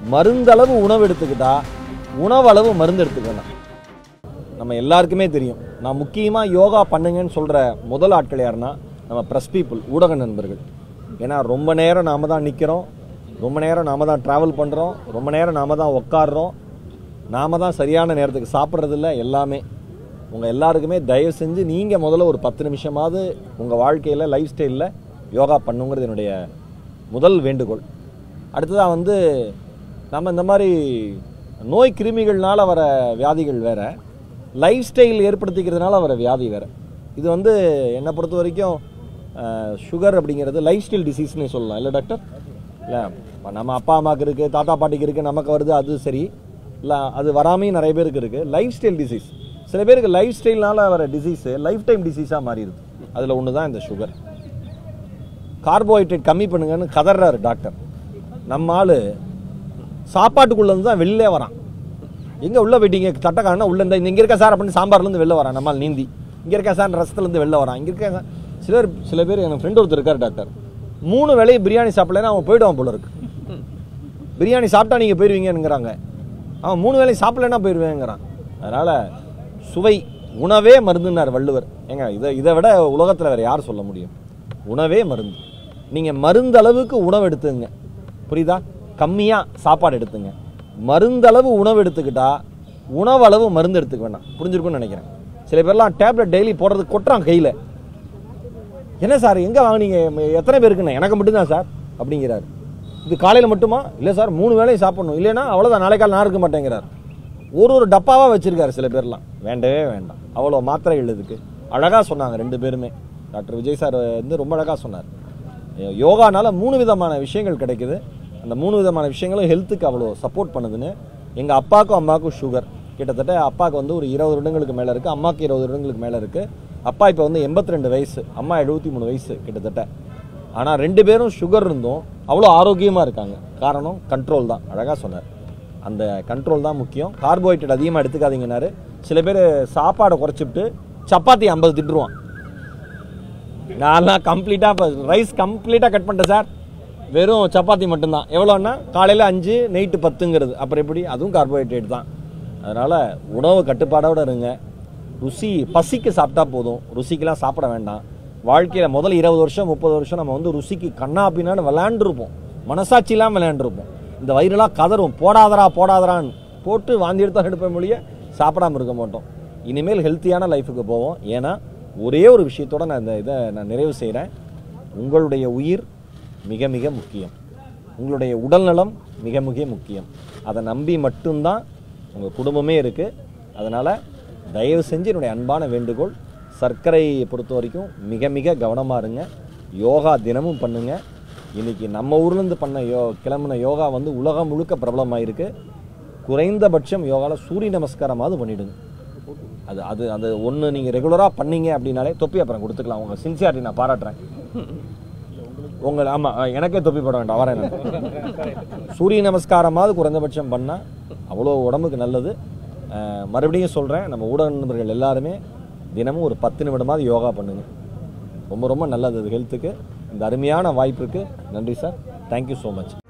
மருந்தளவு உணவு எடுத்துக்கிட்டா உணவளவு மருந்து எடுத்துக்க வேணாம் நம்ம எல்லாருக்குமே தெரியும் நான் முக்கியமாக யோகா பண்ணுங்கன்னு சொல்கிற முதல் ஆட்கள் யாருன்னா நம்ம ப்ரெஸ் பீப்புள் ஊடக நண்பர்கள் ஏன்னா ரொம்ப நேரம் நாம தான் நிற்கிறோம் ரொம்ப நேரம் நாம தான் ட்ராவல் பண்ணுறோம் ரொம்ப நேரம் நாம தான் உட்காடுறோம் நாம தான் சரியான நேரத்துக்கு சாப்பிட்றதில்ல எல்லாமே உங்கள் எல்லாருக்குமே தயவு செஞ்சு நீங்கள் முதல்ல ஒரு பத்து நிமிஷமாவது உங்கள் வாழ்க்கையில் லைஃப் ஸ்டைலில் யோகா பண்ணுங்கிறது என்னுடைய முதல் வேண்டுகோள் அடுத்ததாக வந்து நம்ம இந்த மாதிரி நோய் கிருமிகள்னால வர வியாதிகள் வேற லைஃப் ஸ்டைல் ஏற்படுத்திக்கிறதுனால வர வியாதி வேற இது வந்து என்னை பொறுத்த வரைக்கும் சுகர் அப்படிங்கிறது லைஃப் ஸ்டைல் டிசீஸ்னே சொல்லலாம் இல்லை டாக்டர் இல்லை நம்ம அப்பா அம்மாவுக்கு இருக்குது தாத்தா பாட்டிக்கு இருக்குது நமக்கு வருது அது சரி இல்லை அது வராமையும் நிறைய பேருக்கு இருக்குது லைஃப் ஸ்டைல் டிசீஸ் சில பேருக்கு லைஃப் ஸ்டைல்னால வர டிசீஸு லைஃப் டைம் டிசீஸாக மாறிடுது அதில் ஒன்று தான் இந்த சுகர் கார்போஹைட்ரேட் கம்மி பண்ணுங்கன்னு கதறாரு டாக்டர் நம்ம ஆளு சாப்பாட்டுக்குள்ள இருந்து தான் வெளிலே வரான் எங்க உள்ள போயிட்டீங்க தட்டக்காரனா உள்ள இந்த இங்க இருக்க சார் அப்படின்னு சாம்பார்ல இருந்து வெளில வரான் நம்மால் நீந்தி இங்க இருக்க சார் ரசத்துல இருந்து வெளில வரான் இங்க இருக்க சிலர் சில பேர் எனக்கு ஃப்ரெண்ட் ஒருத்தர் இருக்காரு டாக்டர் மூணு வேளையும் பிரியாணி சாப்பிடலைன்னா அவன் போயிடுவான் போல இருக்கு பிரியாணி சாப்பிட்டா நீங்க போயிருவீங்கங்கிறாங்க அவன் மூணு வேளையும் சாப்பிடலைன்னா போயிருவேங்கிறான் அதனால சுவை உணவே மருந்துன்னார் வள்ளுவர் ஏங்க இதை இதை விட உலகத்தில் வேற யார் சொல்ல முடியும் உணவே மருந்து நீங்க மருந்து அளவுக்கு உணவு எடுத்துங்க புரியுதா கம்மியா சாப்பாடு எடுத்துங்க மருந்தளவு உணவு எடுத்துக்கிட்டா உணவளவு மருந்து எடுத்துக்க வேண்டாம் புரிஞ்சிருக்கும்னு நினைக்கிறேன் சில பேர்லாம் டேப்லெட் டெய்லி போடுறது கொட்டுறான் கையில் என்ன சார் எங்கே வாங்குனீங்க ம- எத்தனை பேருக்குண்ணே எனக்கு மட்டும்தான் சார் அப்படிங்கிறாரு இது காலையில் மட்டுமா இல்லை சார் மூணு வேளையும் சாப்பிடணும் இல்லைன்னா அவ்வளோதான் நாளை காலை நான் இருக்க மாட்டேங்கிறார் ஒரு ஒரு டப்பாவாக வச்சிருக்காரு சில பேர்லாம் வேண்டவே வேண்டாம் அவ்வளோ மாத்திரைகள் இதுக்கு அழகாக சொன்னாங்க ரெண்டு பேருமே டாக்டர் விஜய் சார் வந்து ரொம்ப அழகாக சொன்னார் யோ- யோகானால மூணு விதமான விஷயங்கள் கிடைக்குது அந்த மூணு விதமான விஷயங்களும் ஹெல்த்துக்கு அவ்வளோ சப்போர்ட் பண்ணுதுன்னு எங்கள் அப்பாவுக்கும் அம்மாவுக்கும் சுகர் கிட்டத்தட்ட அப்பாவுக்கு வந்து ஒரு இருபது வருடங்களுக்கு மேலே இருக்குது அம்மாவுக்கு இருபது வருடங்களுக்கு மேலே இருக்குது அப்பா இப்போ வந்து எண்பத்தி ரெண்டு வயசு அம்மா எழுபத்தி மூணு வயசு கிட்டத்தட்ட ஆனால் ரெண்டு பேரும் சுகர் இருந்தும் அவ்வளோ ஆரோக்கியமாக இருக்காங்க காரணம் கண்ட்ரோல் தான் அழகாக சொன்னார் அந்த கண்ட்ரோல் தான் முக்கியம் கார்போஹைட்ரேட் அதிகமாக எடுத்துக்காதீங்கன்னாரு சில பேர் சாப்பாடை குறைச்சிட்டு சப்பாத்தி ஐம்பது திட்டுருவான் நான்லாம் கம்ப்ளீட்டாக இப்போ ரைஸ் கம்ப்ளீட்டாக கட் பண்ணிட்டேன் சார் வெறும் சப்பாத்தி மட்டும்தான் எவ்வளோன்னா காலையில் அஞ்சு நைட்டு பத்துங்கிறது அப்புறம் எப்படி அதுவும் கார்போஹைட்ரேட் தான் அதனால் உணவு கட்டுப்பாடோட இருங்க ருசி பசிக்கு சாப்பிட்டா போதும் ருசிக்கெல்லாம் சாப்பிட வேண்டாம் வாழ்க்கையில் முதல் இருபது வருஷம் முப்பது வருஷம் நம்ம வந்து ருசிக்கு கண்ணா பின்னான்னு விளையாண்டுருப்போம் மனசாட்சியெல்லாம் விளையாண்டுருப்போம் இந்த வயிறுலாம் கதறும் போடாதரா போடாதரான்னு போட்டு வாந்தி எடுத்தா எடுப்பேன் மொழிய சாப்பிடாம இருக்க மாட்டோம் இனிமேல் ஹெல்த்தியான லைஃபுக்கு போவோம் ஏன்னா ஒரே ஒரு விஷயத்தோட நான் இந்த இதை நான் நிறைவு செய்கிறேன் உங்களுடைய உயிர் மிக மிக முக்கியம் உங்களுடைய உடல்நலம் மிக மிக முக்கியம் அதை நம்பி மட்டும்தான் உங்கள் குடும்பமே இருக்குது அதனால் தயவு செஞ்சு என்னுடைய அன்பான வேண்டுகோள் சர்க்கரையை பொறுத்த வரைக்கும் மிக மிக கவனமாக இருங்க யோகா தினமும் பண்ணுங்க இன்னைக்கு நம்ம ஊர்லேருந்து பண்ண யோ கிளம்புன யோகா வந்து உலகம் முழுக்க பிரபலமாயிருக்கு குறைந்தபட்சம் யோகாவில் சூரிய நமஸ்காரமாவது பண்ணிடுங்க அது அது அது ஒன்று நீங்கள் ரெகுலராக பண்ணீங்க அப்படின்னாலே தொப்பி அப்புறம் கொடுத்துக்கலாம் உங்கள் சின்சியாரிட்டி நான் பாராட்டுறேன் உங்கள் ஆமாம் எனக்கே தொப்பி போட வேண்டாம் வரேன் நான். சூரிய நமஸ்காரமாவது குறைந்தபட்சம் பண்ணால் அவ்வளோ உடம்புக்கு நல்லது அஹ், மறுபடியும் சொல்கிறேன் நம்ம ஊடக நண்பர்கள் எல்லாருமே தினமும் ஒரு பத்து நிமிடமாவது யோகா பண்ணுங்க ரொம்ப ரொம்ப நல்லது அது ஹெல்த்துக்கு இந்த அருமையான வாய்ப்புக்கு நன்றி சார் தேங்க்யூ ஸோ மச்